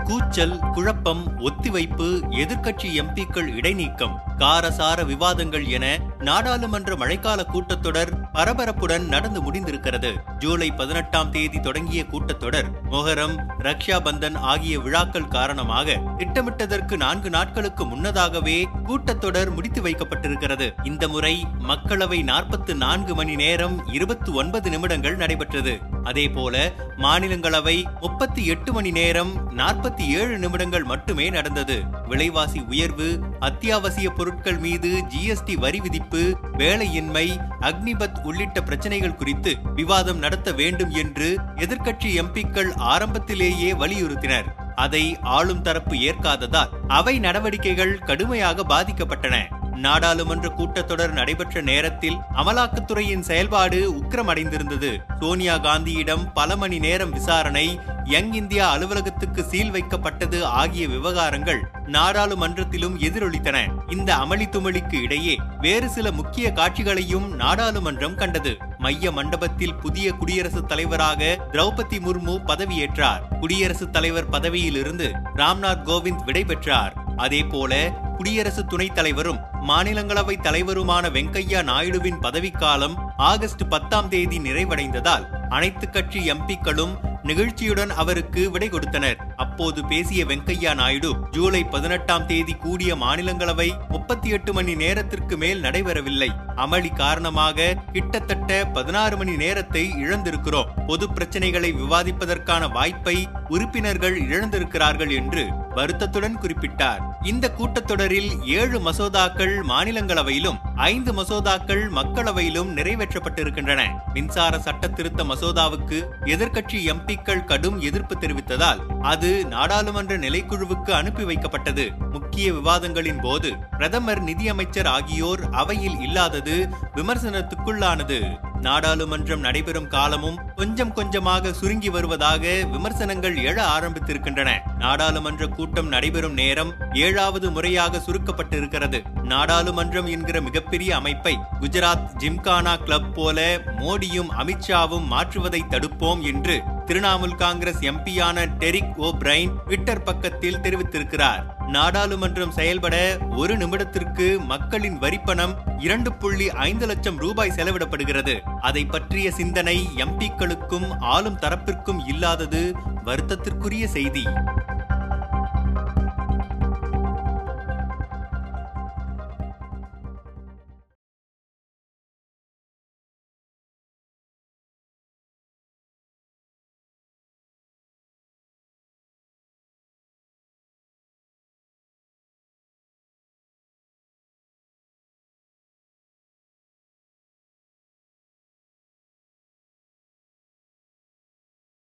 கூச்சல் குழப்பம் ஒத்திவைப்பு எதிர்க்கட்சி எம்பிக்கள் இடைநீக்கம் காரசார விவாதங்கள் என நாடாளுமன்ற மழைக்கால கூட்டத்தொடர் பரபரப்புடன் நடந்து முடிந்திருக்கிறது ஜூலை பதினெட்டாம் தேதி தொடங்கிய கூட்டத்தொடர் மொஹரம் ரக்ஷா பந்தன் ஆகிய விழாக்கள் காரணமாக திட்டமிட்டதற்கு நான்கு நாட்களுக்கு முன்னதாகவே கூட்டத்தொடர் முடித்து வைக்கப்பட்டிருக்கிறது இந்த முறை மக்களவை நாற்பத்து நான்கு மணி நேரம் இருபத்தி ஒன்பது நிமிடங்கள் நடைபெற்றது அதேபோல மாநிலங்களவை முப்பத்தி எட்டு மணி நேரம் நாற்பத்தி ஏழு நிமிடங்கள் மட்டுமே நடந்தது விலைவாசி உயர்வு அத்தியாவசிய பொருட்கள் மீது ஜிஎஸ்டி வரி விதிப்பு வேலையின்மை அக்னிபத் உள்ளிட்ட பிரச்சனைகள் குறித்து விவாதம் நடத்த வேண்டும் என்று எதிர்க்கட்சி எம்பிக்கள் ஆரம்பத்திலேயே வலியுறுத்தினர் அதை ஆளும் தரப்பு ஏற்காததால் அவை நடவடிக்கைகள் கடுமையாக பாதிக்கப்பட்டன நாடாளுமன்ற கூட்டத்தொடர் நடைபெற்ற நேரத்தில் அமலாக்கத்துறையின் செயல்பாடு உக்கிரமடைந்திருந்தது சோனியா காந்தியிடம் பல மணி நேரம் விசாரணை யங் இந்தியா அலுவலகத்துக்கு சீல் வைக்கப்பட்டது ஆகிய விவகாரங்கள் நாடாளுமன்றத்திலும் எதிரொலித்தன இந்த அமளி துமளிக்கு இடையே வேறு சில முக்கிய காட்சிகளையும் நாடாளுமன்றம் கண்டது மைய மண்டபத்தில் புதிய குடியரசுத் தலைவராக திரௌபதி முர்மு பதவியேற்றார் குடியரசுத் தலைவர் பதவியிலிருந்து ராம்நாத் கோவிந்த் விடைபெற்றார் அதேபோல குடியரசு துணைத் தலைவரும் மாநிலங்களவை தலைவருமான வெங்கையா நாயுடுவின் பதவிக்காலம் ஆகஸ்ட் பத்தாம் தேதி நிறைவடைந்ததால் அனைத்து கட்சி எம்பிக்களும் நிகழ்ச்சியுடன் அவருக்கு விடை கொடுத்தனர் அப்போது பேசிய வெங்கையா நாயுடு ஜூலை பதினெட்டாம் தேதி கூடிய மாநிலங்களவை முப்பத்தி எட்டு மணி நேரத்திற்கு மேல் நடைபெறவில்லை அமளி காரணமாக கிட்டத்தட்ட பதினாறு மணி நேரத்தை இழந்திருக்கிறோம் பொது பிரச்சனைகளை விவாதிப்பதற்கான வாய்ப்பை உறுப்பினர்கள் இழந்திருக்கிறார்கள் என்று வருத்தத்துடன் குறிப்பிட்டார் இந்த கூட்டத்தொடரில் ஏழு மசோதாக்கள் மாநிலங்களவையிலும் ஐந்து மசோதாக்கள் மக்களவையிலும் நிறைவேற்றப்பட்டிருக்கின்றன மின்சார சட்ட திருத்த மசோதாவுக்கு எதிர்க்கட்சி எம்பிக்கள் கடும் எதிர்ப்பு தெரிவித்ததால் அது நாடாளுமன்ற நிலைக்குழுவுக்கு அனுப்பி வைக்கப்பட்டது முக்கிய விவாதங்களின் போது பிரதமர் நிதியமைச்சர் ஆகியோர் அவையில் இல்லாதது விமர்சனத்துக்குள்ளானது நாடாளுமன்றம் நடைபெறும் காலமும் கொஞ்சம் கொஞ்சமாக சுருங்கி வருவதாக விமர்சனங்கள் எழ ஆரம்பித்திருக்கின்றன நாடாளுமன்ற கூட்டம் நடைபெறும் நேரம் ஏழாவது முறையாக சுருக்கப்பட்டிருக்கிறது நாடாளுமன்றம் என்கிற மிகப்பெரிய அமைப்பை குஜராத் ஜிம்கானா கிளப் போல மோடியும் அமித்ஷாவும் மாற்றுவதை தடுப்போம் என்று திரிணாமுல் காங்கிரஸ் எம்பியான டெரிக் ஓ பிரைன் ட்விட்டர் பக்கத்தில் தெரிவித்திருக்கிறார் நாடாளுமன்றம் செயல்பட ஒரு நிமிடத்திற்கு மக்களின் வரிப்பணம் இரண்டு புள்ளி ஐந்து லட்சம் ரூபாய் செலவிடப்படுகிறது அதை பற்றிய சிந்தனை எம்பிக்களுக்கும் ஆளும் தரப்பிற்கும் இல்லாதது வருத்தத்திற்குரிய செய்தி